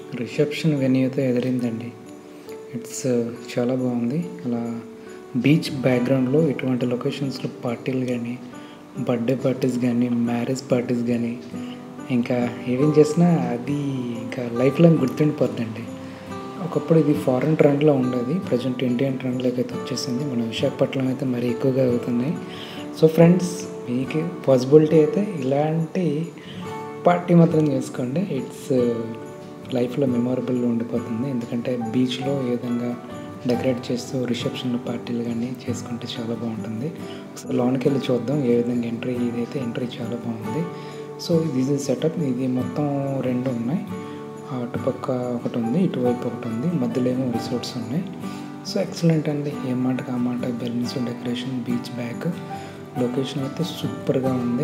Reception వెన్యూతో ఎదిరిందండి it's చాలా బాగుంది అలా బీచ్ బ్యాక్గ్రౌండ్లో ఇటువంటి లొకేషన్స్లో పార్టీలు కానీ బర్త్డే పార్టీస్ కానీ మ్యారేజ్ పార్టీస్ కానీ ఇంకా ఏమేం చేసినా అది ఇంకా లైఫ్ లాంగ్ గుర్తుండిపోద్దండి ఒకప్పుడు ఇది ఫారెన్ ట్రెండ్లో ఉండేది ప్రజెంట్ ఇండియన్ ట్రెండ్లోకి అయితే వచ్చేసింది మన విశాఖపట్నం అయితే మరీ ఎక్కువగా అవుతున్నాయి సో ఫ్రెండ్స్ మీకు పాసిబిలిటీ అయితే ఇలాంటి పార్టీ మాత్రం చేసుకోండి ఇట్స్ లైఫ్లో మెమొరబుల్ ఉండిపోతుంది ఎందుకంటే బీచ్లో ఏ విధంగా డెకరేట్ చేస్తూ రిసెప్షన్ పార్టీలు కానీ చేసుకుంటే చాలా బాగుంటుంది ఒకసారి లోనికి వెళ్ళి చూద్దాం ఏ విధంగా ఎంట్రీ ఇదైతే ఎంట్రీ చాలా బాగుంది సో దిస్ ఇస్ సెటప్ ఇది మొత్తం రెండు ఉన్నాయి అటుపక్క ఒకటి ఉంది ఇటువైపు ఒకటి ఉంది మధ్యలో ఏమో రిసార్ట్స్ ఉన్నాయి సో ఎక్సలెంట్ అండి ఏ మాటకు ఆ మాట balloons decoration beach back location అయితే సూపర్గా ఉంది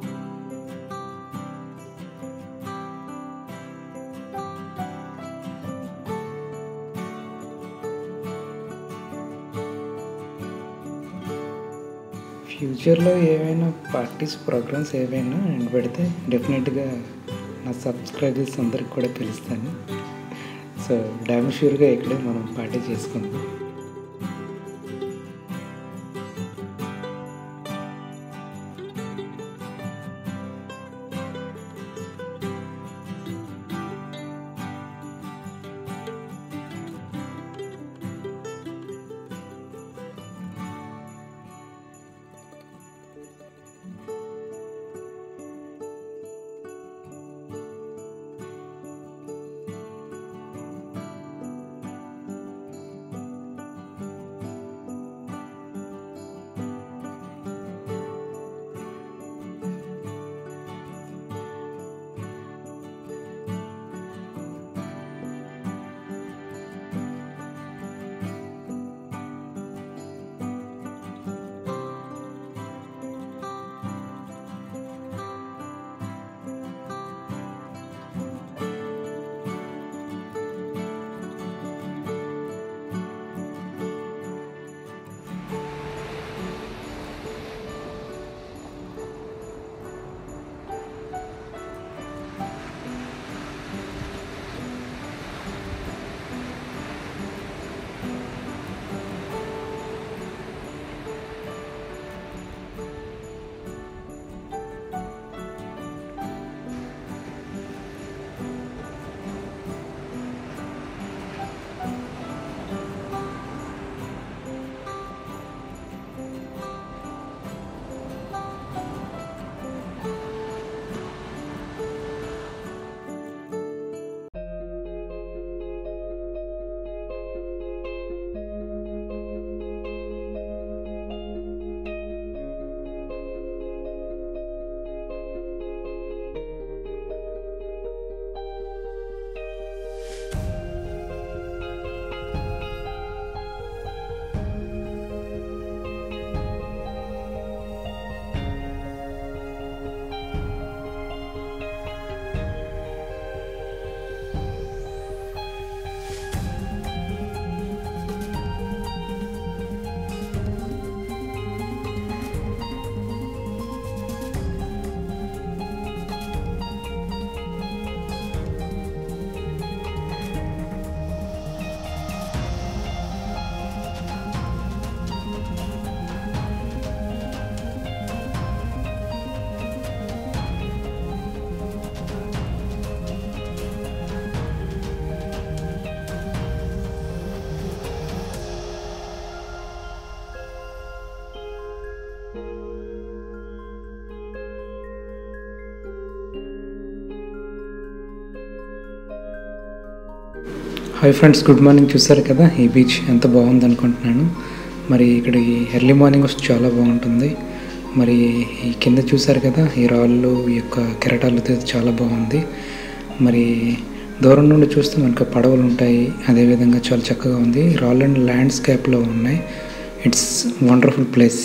ఫ్యూచర్లో ఏవైనా పార్టీస్ ప్రోగ్రామ్స్ ఏవైనా అండ్ పెడితే డెఫినెట్గా నా సబ్స్క్రైబర్స్ అందరికి కూడా పిలుస్తాను సో డామ్ షూర్గా ఇక్కడే మనం పార్టీ చేసుకుందాం హాయ్ ఫ్రెండ్స్ గుడ్ మార్నింగ్ చూసారు కదా ఈ బీచ్ ఎంత బాగుంది అనుకుంటున్నాను మరి ఇక్కడ ఈ ఎర్లీ మార్నింగ్ వస్తే చాలా బాగుంటుంది మరి ఈ కింద చూసారు కదా ఈ రాళ్ళు ఈ యొక్క కెరటాలతో చాలా బాగుంది మరి దూరం నుండి చూస్తే మనకు పడవలు ఉంటాయి అదేవిధంగా చాలా చక్కగా ఉంది రాళ్ళు అండ్ ల్యాండ్స్కేప్లో ఉన్నాయి ఇట్స్ వండర్ఫుల్ ప్లేస్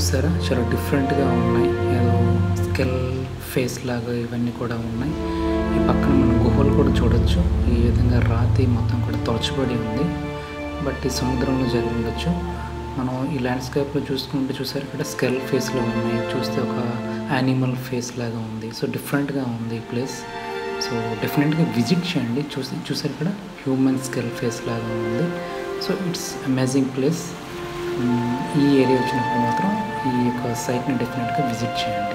చూసారా చాలా డిఫరెంట్గా ఉన్నాయి ఏదో స్కెల్ ఫేస్ లాగా ఇవన్నీ కూడా ఉన్నాయి ఈ పక్కన మనం గుహలు కూడా చూడొచ్చు ఈ విధంగా రాతి మొత్తం కూడా తొలచబడి ఉంది బట్ ఈ సముద్రంలో జరిగి ఉండొచ్చు మనం ఈ ల్యాండ్స్కేప్లో చూసుకుంటే చూసారు ఇక్కడ స్కెల్ ఫేస్లో ఉన్నాయి చూస్తే ఒక యానిమల్ ఫేస్ లాగా ఉంది సో డిఫరెంట్గా ఉంది ఈ ప్లేస్ సో డెఫినెట్గా విజిట్ చేయండి చూసి చూసారు ఇక్కడ హ్యూమన్ స్కెల్ ఫేస్ లాగా ఉంది సో ఇట్స్ అమేజింగ్ ప్లేస్ ఈ ఏరియా వచ్చినప్పుడు మాత్రం ఈ యొక్క సైట్ని డెఫినెట్గా విజిట్ చేయండి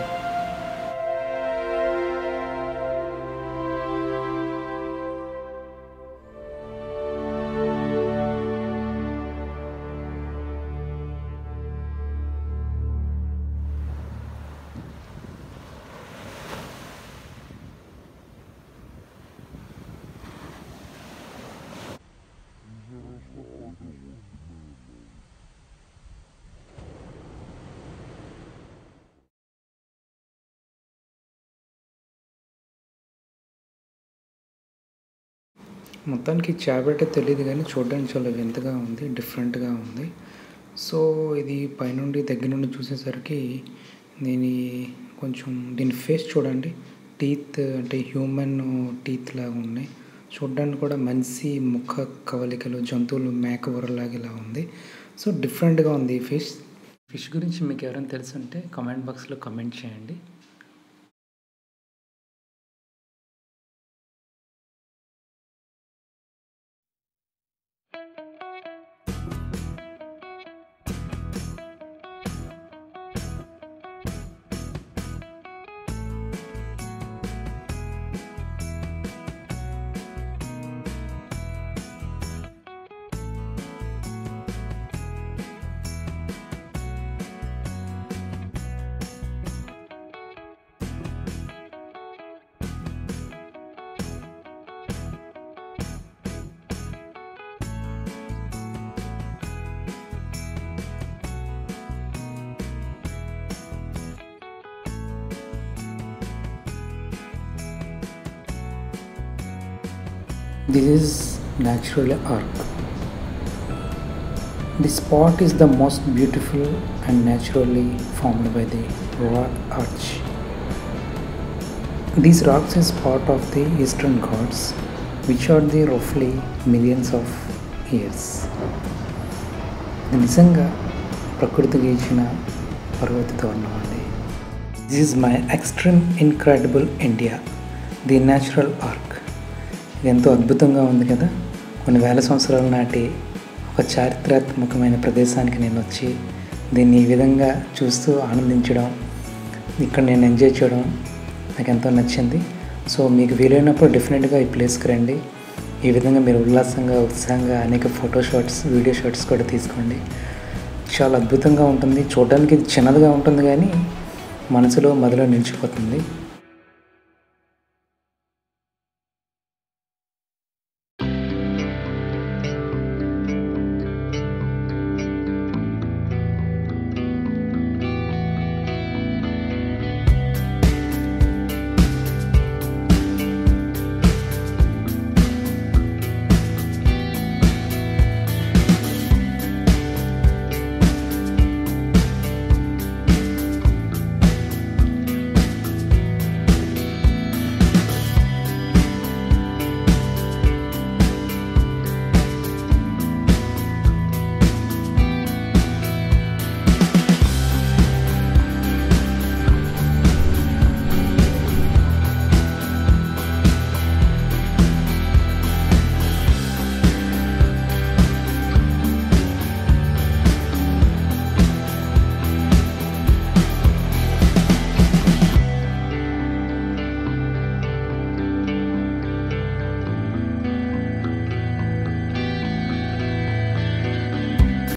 మొత్తానికి చాబెట్ తెలియదు కానీ చూడడానికి చాలా వింతగా ఉంది డిఫరెంట్గా ఉంది సో ఇది పైనుండి దగ్గర నుండి చూసేసరికి దీని కొంచెం దీని ఫేస్ చూడండి టీత్ అంటే హ్యూమన్ టీత్ లాగా ఉన్నాయి చూడడానికి కూడా మనిషి ముఖ కవలికలు జంతువులు మేక ఊరలాగా ఇలా ఉంది సో డిఫరెంట్గా ఉంది ఈ ఫిష్ ఫిష్ గురించి మీకు ఎవరైనా తెలుసుంటే కామెంట్ బాక్స్లో కామెంట్ చేయండి This is naturally arc. The spot is the most beautiful and naturally formed by the rock arch. These rocks is part of the Eastern Ghats, which are the roughly millions of years. ఇది నిజంగా ప్రకృతికి ఇచ్చిన పర్వత తోరణం అండి this is my extreme incredible India the natural arch ఇది ఎంతో అద్భుతంగా ఉంది కదా కొన్ని వేల సంవత్సరాల నాటి ఒక చారిత్రాత్మకమైన ప్రదేశానికి నేను వచ్చి దీన్ని ఈ విధంగా చూస్తూ ఆనందించడం ఇక్కడ నేను ఎంజాయ్ చేయడం నాకు ఎంతో నచ్చింది సో మీకు వీలైనప్పుడు డెఫినెట్గా ఈ ప్లేస్కి రండి ఈ విధంగా మీరు ఉల్లాసంగా ఉత్సాహంగా అనేక ఫోటో షాట్స్ వీడియో షాట్స్ కూడా తీసుకోండి చాలా అద్భుతంగా ఉంటుంది చూడడానికి ఇది చిన్నదిగా ఉంటుంది కానీ మనసులో మదిలో నిలిచిపోతుంది